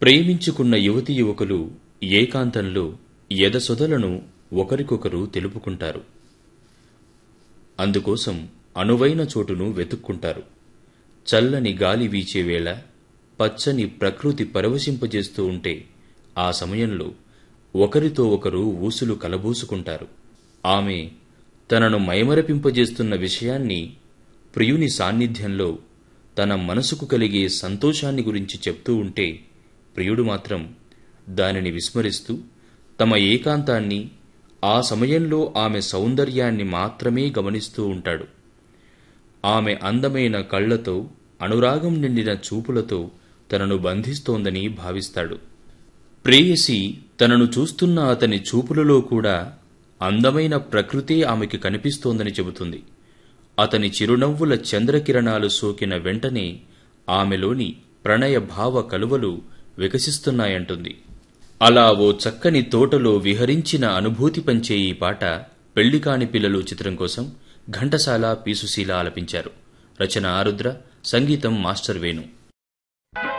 ప్రేమించుకున్న యువతి యువకులు ఏకాంతంలో ఎదసొదలను ఒకరికొకరు తెలుపుకుంటారు అందుకోసం అనువైన చోటును వెతుక్కుంటారు చల్లని గాలి వీచే వేళ పచ్చని ప్రకృతి పరవశింపజేస్తూ ఉంటే ఆ సమయంలో ఒకరితో ఒకరు ఊసులు కలబోసుకుంటారు ఆమె తనను మైమరపింపజేస్తున్న విషయాన్ని ప్రియుని సాన్నిధ్యంలో తన మనసుకు కలిగే సంతోషాన్ని గురించి చెప్తూ ఉంటే ప్రియుడు మాత్రం దానిని విస్మరిస్తూ తమ ఏకాంతాన్ని ఆ సమయంలో ఆమె సౌందర్యాన్ని మాత్రమే గమనిస్తూ ఉంటాడు ఆమె అందమైన కళ్లతో అనురాగం నిండిన చూపులతో తనను బంధిస్తోందని భావిస్తాడు ప్రేయసి తనను చూస్తున్న అతని చూపులలో కూడా అందమైన ప్రకృతే ఆమెకి కనిపిస్తోందని చెబుతుంది అతని చిరునవ్వుల చంద్రకిరణాలు సోకిన వెంటనే ఆమెలోని ప్రణయ భావ కలువలు వికసిస్తున్నాయంటుంది అలా ఓ చక్కని తోటలో విహరించిన అనుభూతి పంచే ఈ పాట పెళ్లికాని పిల్లలు చిత్రం కోసం ఘంటసాల పీసుశీల ఆలపించారు రచన ఆరుద్ర సంగీతం మాస్టర్ వేణు